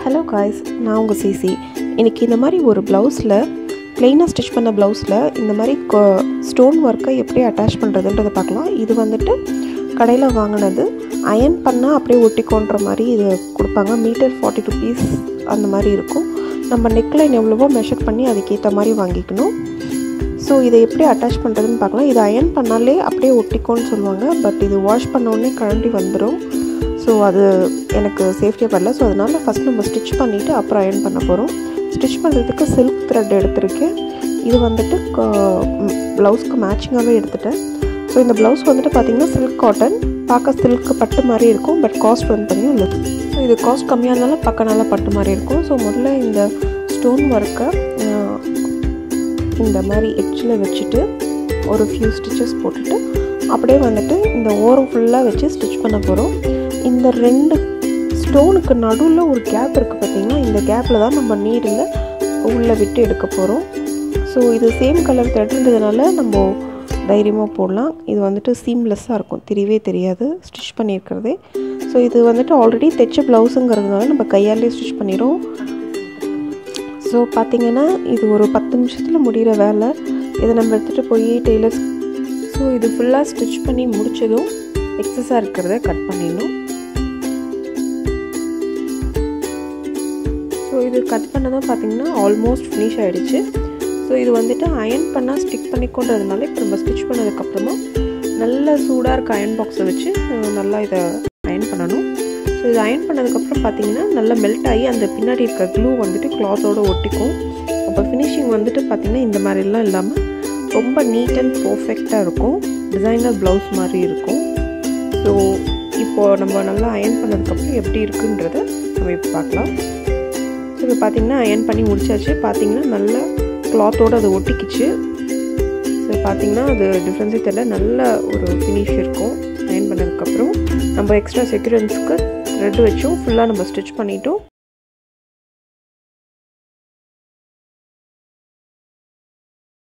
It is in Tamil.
ஹலோ காய்ஸ் நான் உங்கள் சிசி இன்றைக்கி இந்த மாதிரி ஒரு ப்ளவுஸில் ப்ளெயினாக ஸ்டிச் பண்ண ப்ளவுஸில் இந்த மாதிரி ஸ்டோன் ஒர்க்கை எப்படி அட்டாச் பண்ணுறதுன்றதை பார்க்கலாம் இது வந்துட்டு கடையில் வாங்கினது அயன் பண்ணால் அப்படியே ஒட்டிக்கோன்ற மாதிரி இது கொடுப்பாங்க மீட்டர் ஃபார்ட்டி ருபீஸ் அந்த மாதிரி இருக்கும் நம்ம நெக்லைன் எவ்வளவோ மெஷர் பண்ணி அதுக்கேற்ற மாதிரி வாங்கிக்கணும் ஸோ இதை எப்படி அட்டாச் பண்ணுறதுன்னு பார்க்கலாம் இது அயன் பண்ணாலே அப்படியே ஒட்டிக்கோன்னு சொல்லுவாங்க பட் இது வாஷ் பண்ணோடனே கழண்டி வந்துடும் ஸோ அது எனக்கு சேஃப்டியாக படல ஸோ அதனால் ஃபஸ்ட் நம்ம ஸ்டிச் பண்ணிவிட்டு அப்புறம் அயன் பண்ண போகிறோம் ஸ்டிச் பண்ணுறதுக்கு சில்க் த்ரெட் எடுத்திருக்கேன் இது வந்துட்டு ப்ளவுஸ்க்கு மேட்சிங்காகவே எடுத்துட்டேன் ஸோ இந்த ப்ளவுஸ் வந்துட்டு பார்த்திங்கன்னா சில்க் காட்டன் பார்க்க சில்க் பட்டு மாதிரி இருக்கும் பட் காஸ்ட் வந்து பார்த்திங்கன்னா இல்லை ஸோ இது காஸ்ட் கம்மியாக இருந்தாலும் பார்க்க நல்லா பட்டு மாதிரி இருக்கும் ஸோ முதல்ல இந்த ஸ்டோன் ஒர்க்கை இந்த மாதிரி எட்ஜில் வச்சுட்டு ஒரு ஃபியூ ஸ்டிச்சஸ் போட்டுட்டு அப்படியே வந்துட்டு இந்த ஓரம் ஃபுல்லாக வச்சு ஸ்டிச் பண்ண போகிறோம் இந்த ரெண்டு ஸ்டோனுக்கு நடுவில் ஒரு கேப் இருக்குது பார்த்திங்கன்னா இந்த கேப்பில் தான் நம்ம நீடில் உள்ளே விட்டு எடுக்க போகிறோம் ஸோ இது சேம் கலர் த்ரெட்ன்றதுனால நம்ம தைரியமாக போடலாம் இது வந்துட்டு சீம்லெஸ்ஸாக இருக்கும் தெரியவே தெரியாது ஸ்டிச் பண்ணியிருக்கிறதே ஸோ இது வந்துட்டு ஆல்ரெடி தைச்ச ப்ளவுஸுங்கிறதுனால நம்ம கையாலே ஸ்டிச் பண்ணிடும் ஸோ பார்த்திங்கன்னா இது ஒரு பத்து நிமிஷத்தில் முடிகிற வேலை இதை நம்ம எடுத்துகிட்டு போய் டெய்லர்ஸ் ஸோ இது ஃபுல்லாக ஸ்டிச் பண்ணி முடித்ததும் எக்ஸஸாக இருக்கிறத கட் பண்ணிடணும் ஸோ இது கட் பண்ணதும் பார்த்திங்கன்னா ஆல்மோஸ்ட் ஃபினிஷ் ஆகிடுச்சு ஸோ இது வந்துட்டு அயன் பண்ணால் ஸ்டிக் பண்ணிக்கொண்டதுனால இப்போ நம்ம ஸ்டிச் பண்ணதுக்கப்புறமா நல்ல சூடாக இருக்க அயன் பாக்ஸை வச்சு நல்லா இதை அயன் பண்ணணும் ஸோ இது அயன் பண்ணதுக்கப்புறம் பார்த்தீங்கன்னா நல்லா மெல்ட் ஆகி அந்த பின்னாடி இருக்க க்ளூ வந்துட்டு கிளாத்தோடு ஒட்டிக்கும் அப்போ ஃபினிஷிங் வந்துட்டு பார்த்திங்கன்னா இந்த மாதிரிலாம் இல்லாமல் ரொம்ப நீட் அண்ட் பர்ஃபெக்டாக இருக்கும் டிசைனர் ப்ளவுஸ் மாதிரி இருக்கும் ஸோ இப்போது நம்ம நல்லா அயன் பண்ணதுக்கப்புறம் எப்படி இருக்குன்றத நம்ம இப்போ பார்க்கலாம் ஸோ இப்போ பார்த்திங்கன்னா அயன் பண்ணி முடிச்சாச்சு பார்த்திங்கன்னா நல்லா கிளாத்தோடு அது ஒட்டிக்கிச்சு ஸோ பார்த்திங்கன்னா அது டிஃப்ரென்ஸே தெரியல நல்ல ஒரு ஃபினிஷ் இருக்கும் அயன் பண்ணதுக்கப்புறம் நம்ம எக்ஸ்ட்ரா செக்யூரன்ஸ்க்கு த்ரெட் வச்சும் ஃபுல்லாக நம்ம ஸ்டிச் பண்ணிட்டோம்